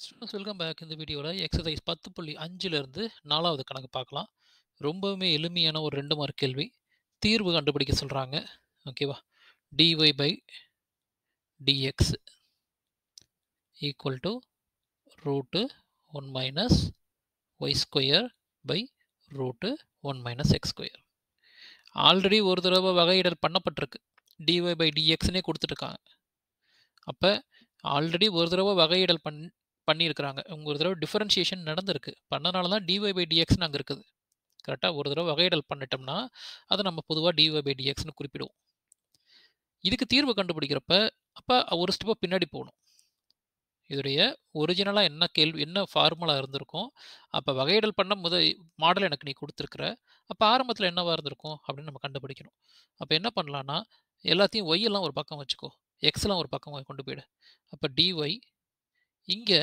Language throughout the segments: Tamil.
ஸ்டூடெண்ட்ஸ் வெல்கம் பேக் இந்த வீடியோவில் எக்ஸசைஸ் பத்து புள்ளி அஞ்சுலேருந்து நாலாவது கணக்கு பார்க்கலாம் ரொம்பவுமே எளிமையான ஒரு ரெண்டு மார்க் கேள்வி தீர்வு கண்டுபிடிக்க சொல்கிறாங்க ஓகேவா d y by d x equal to root one minus y square by root one minus x square already ஒரு தடவை வகையிடல் பண்ணப்பட்டிருக்கு டிஒய் பை டிஎக்ஸ்னே கொடுத்துட்ருக்காங்க அப்போ ஆல்ரெடி ஒரு தடவை வகையிடல் பண் பண்ணியிருக்கிறாங்க உங்கள் ஒரு தடவை டிஃபரன்ஷியேஷன் நடந்திருக்கு பண்ணனால தான் டிஒய் பை டிஎக்ஸ்னு அங்கே இருக்குது கரெக்டாக ஒரு தடவை வகையிடல் பண்ணிட்டோம்னா அதை நம்ம பொதுவாக டிஒய் பை டிஎக்ஸ்னு குறிப்பிடுவோம் இதுக்கு தீர்வு கண்டுபிடிக்கிறப்ப அப்போ ஒரு ஸ்டெப்பை பின்னாடி போகணும் இதோடைய ஒரிஜினலாக என்ன கேள்வி என்ன ஃபார்முலா இருந்திருக்கும் அப்போ வகையிடல் பண்ண முத மாடல் எனக்கு நீ கொடுத்துருக்குற அப்போ ஆரம்பத்தில் என்னவாக இருந்திருக்கும் அப்படின்னு நம்ம கண்டுபிடிக்கணும் அப்போ என்ன பண்ணலான்னா எல்லாத்தையும் ஒய் எல்லாம் ஒரு பக்கம் வச்சுக்கோ எக்ஸ்லாம் ஒரு பக்கம் கொண்டு போயிடு அப்போ டிஒய் இங்கே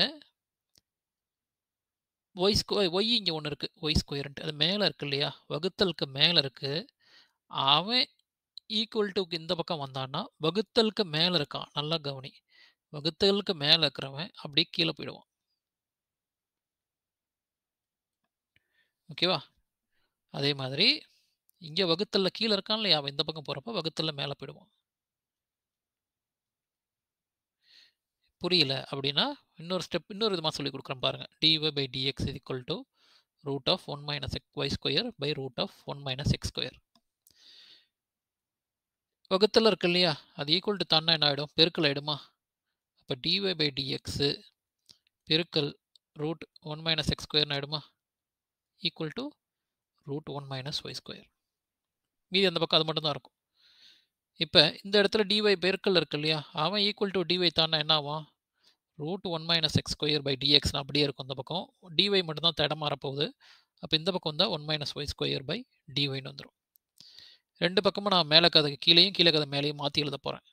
ஒய் ஸ்கொ ஒய் இங்கே ஒன்று இருக்குது ஒய் ஸ்கொயர்ன்ட்டு அது மேலே இருக்கு இல்லையா வகுத்தலுக்கு மேலே இருக்குது அவன் ஈக்குவல் டுக்கு இந்த பக்கம் வந்தான்னா வகுத்தலுக்கு மேலே இருக்கான் நல்லா கவனி வகுத்தலுக்கு மேலே இருக்கிறவன் அப்படியே கீழே போயிடுவான் ஓகேவா அதே மாதிரி இங்கே வகுத்தலில் கீழே இருக்கான் இல்லையா அவன் இந்த பக்கம் போகிறப்ப வகுத்தலில் மேலே போயிடுவான் புரியல அப்படின்னா இன்னொரு ஸ்டெப் இன்னொரு விதமாக சொல்லி கொடுக்குறேன் பாருங்கள் d y by d x is equal to root of one minus x y square by root of one minus x square வகுத்தில் இருக்கு இல்லையா அது ஈக்குவல் டு தானே என்ன ஆகிடும் பெருக்கல் ஆகிடுமா அப்போ டிஒய் பை டிஎக்ஸு பெருக்கல் ரூட் ஒன் மைனஸ் எக்ஸ் ஸ்கொயர்னு ஆகிடுமா equal to root one minus y square மீதி அந்த பக்கம் அது மட்டும்தான் இருக்கும் இப்போ இந்த இடத்துல டிஒய் பெருக்கல் இருக்கு இல்லையா அவன் ஈக்குவல் டு டிஒய் தானே என்ன ஆகும் root one minus x square by டிஎக்ஸ்னு அப்படியே இருக்கும் இந்த பக்கம் டிஒய் மட்டும்தான் தடம் மாறப்போகுது அப்போ இந்த பக்கம் வந்தால் one minus y square by டிஒய்னு வந்துடும் ரெண்டு பக்கமும் நான் மேலே கதை கீழேயும் கீழே கதை மேலேயும் மாற்றி எழுத போகிறேன்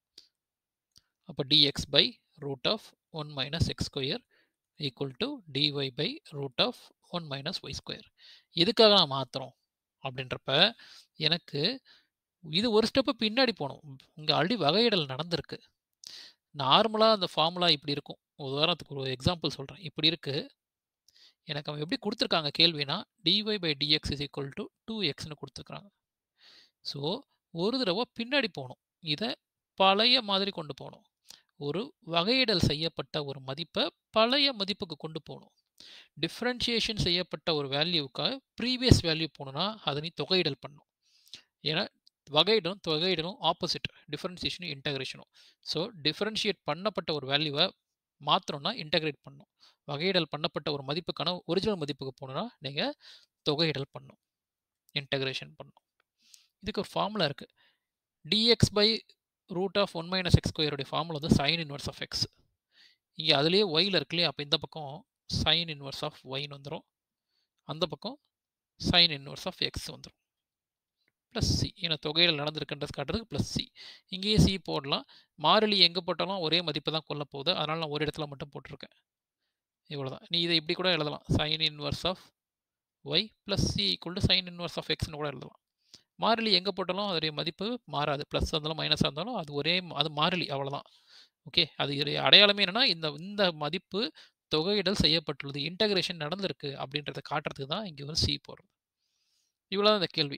அப்போ d x by root of one minus x square equal to d y by root of one minus y square எதுக்காக நான் மாற்றுறோம் அப்படின்றப்ப எனக்கு இது ஒரு ஸ்டெப்பு பின்னாடி போகணும் இங்கே ஆல்ரெடி வகையிடல் நடந்திருக்கு நார்மலாக அந்த ஃபார்முலா இப்படி இருக்கும் உதாரணத்துக்கு ஒரு எக்ஸாம்பிள் சொல்கிறேன் இப்படி இருக்குது எனக்கு அவன் எப்படி கொடுத்துருக்காங்க கேள்வினா d y by d x is equal to two எக்ஸ்னு கொடுத்துருக்குறாங்க ஸோ ஒரு தடவை பின்னாடி போகணும் இதை பழைய மாதிரி கொண்டு போகணும் ஒரு வகையிடல் செய்யப்பட்ட ஒரு மதிப்பை பழைய மதிப்புக்கு கொண்டு போகணும் டிஃப்ரென்ஷியேஷன் செய்யப்பட்ட ஒரு வேல்யூவுக்காக ப்ரீவியஸ் வேல்யூ போகணுன்னா அதை நீ தொகையிடல் பண்ணும் ஏன்னா வகையிடலும் தொகையிடலும் ஆப்போசிட் டிஃபரன்சியேஷனும் இன்டகிரேஷனும் ஸோ டிஃபரன்ஷியேட் பண்ணப்பட்ட ஒரு வேல்யூவை மாற்றணும்னா இன்டகிரேட் பண்ணணும் வகையிடல் பண்ணப்பட்ட ஒரு மதிப்புக்கான ஒரிஜினல் மதிப்புக்கு போகணுன்னா நீங்கள் தொகையிடல் பண்ணும் இன்டகிரேஷன் பண்ணும் இதுக்கு ஒரு ஃபார்முலா இருக்குது d x by root of one minus x ஸ்கொயருடைய ஃபார்முலா வந்து சைன் இன்வர்ஸ் ஆஃப் எக்ஸ் இங்கே அதுலேயே ஒயில் இருக்கு இல்லையா அப்போ இந்த பக்கம் சைன் இன்வர்ஸ் ஆஃப் ஒய்னு வந்துடும் அந்த பக்கம் சைன் இன்வர்ஸ் ஆஃப் எக்ஸ் வந்துடும் ப்ளஸ் சி ஏன்னா தொகையில் நடந்திருக்குன்றது காட்டுறதுக்கு ப்ளஸ் சி இங்கேயே சி போடலாம் மாறிலி எங்கே போட்டாலும் ஒரே மதிப்பு தான் கொல்ல போகுது அதனால் நான் ஒரு இடத்துல மட்டும் போட்டிருக்கேன் இவ்வளோ தான் நீ இதை இப்படி கூட எழுதலாம் sine inverse of y plus c equal to sine inverse of எக்ஸ்னு கூட எழுதலாம் மாறிலி எங்கே போட்டாலும் அதோடைய மதிப்பு மாறாது ப்ளஸ் இருந்தாலும் மைனஸாக இருந்தாலும் அது ஒரே அது மாறிலி அவ்வளோதான் ஓகே அது அடையாளமே என்னென்னா இந்த இந்த மதிப்பு தொகையிடல் செய்யப்பட்டுள்ளது இன்டகிரேஷன் நடந்திருக்கு அப்படின்றத காட்டுறதுக்கு தான் இங்கே வந்து சி போடுறது இவ்வளோ தான் இந்த கேள்வி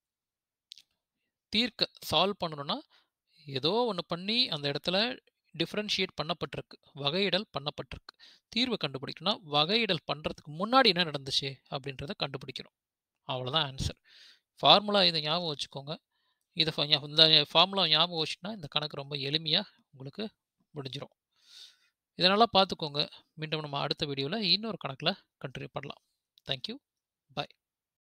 தீர்க்க சால்வ் பண்ணணும்னா ஏதோ ஒன்று பண்ணி அந்த இடத்துல டிஃப்ரென்ஷியேட் பண்ணப்பட்டிருக்கு வகையிடல் பண்ணப்பட்டிருக்கு தீர்வு கண்டுபிடிக்கணும்னா வகையிடல் பண்ணுறதுக்கு முன்னாடி என்ன நடந்துச்சு அப்படின்றத கண்டுபிடிக்கணும் அவ்வளோதான் ஆன்சர் ஃபார்முலா இதை ஞாபகம் வச்சுக்கோங்க இதை இந்த ஃபார்முலா ஞாபகம் வச்சுன்னா இந்த கணக்கு ரொம்ப எளிமையாக உங்களுக்கு முடிஞ்சிடும் இதனால் பார்த்துக்கோங்க மீண்டும் நம்ம அடுத்த வீடியோவில் இன்னொரு கணக்கில் கண்டினியூ பண்ணலாம் தேங்க்யூ